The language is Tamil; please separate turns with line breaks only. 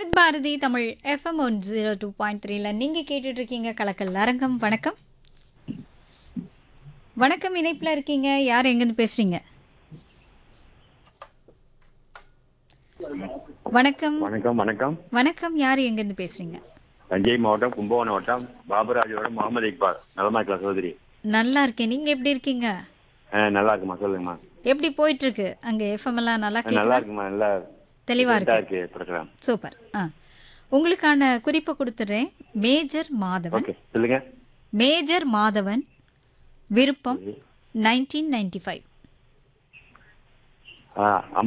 Vividh Bharati Tamil FM one zero two point த்ரீல நீங்கள் கேட்டுட்டு இருக்கீங்க கலக்கல் அரங்கம் வணக்கம் வணக்கம் இணைப்பில் இருக்கீங்க யார் எங்கேருந்து பேசுறீங்க வணக்கம்
வணக்கம் வணக்கம்
வணக்கம் யார் எங்கேருந்து பேசுறீங்க
தஞ்சை மாவட்டம் கும்பகோணம் வட்டம் பாபராஜோட முகமது இக்பால் நலமா இருக்கலாம் சகோதரி
நல்லா இருக்கேன் நீங்கள் எப்படி இருக்கீங்க
ஆ, நல்லா இருக்குமா சொல்லுங்கம்மா
எப்படி போயிட்டு இருக்கு அங்கே எஃப்எம் எல்லாம் நல்லா
ஆ, நல்லா
கேட்குதா
இருக்குமா நல்லா
தெளிவா இருக்கு
இருக்கு ப்ரோக்ராம்
சூப்பர் ஆ உங்களுக்கான குறிப்பை கொடுத்துட்றேன் மேஜர் மாதவன்
ஓகே சொல்லுங்க
மேஜர் மாதவன் விருப்பம் நைன்டீன் நைன்டி ஃபைவ்
ஆ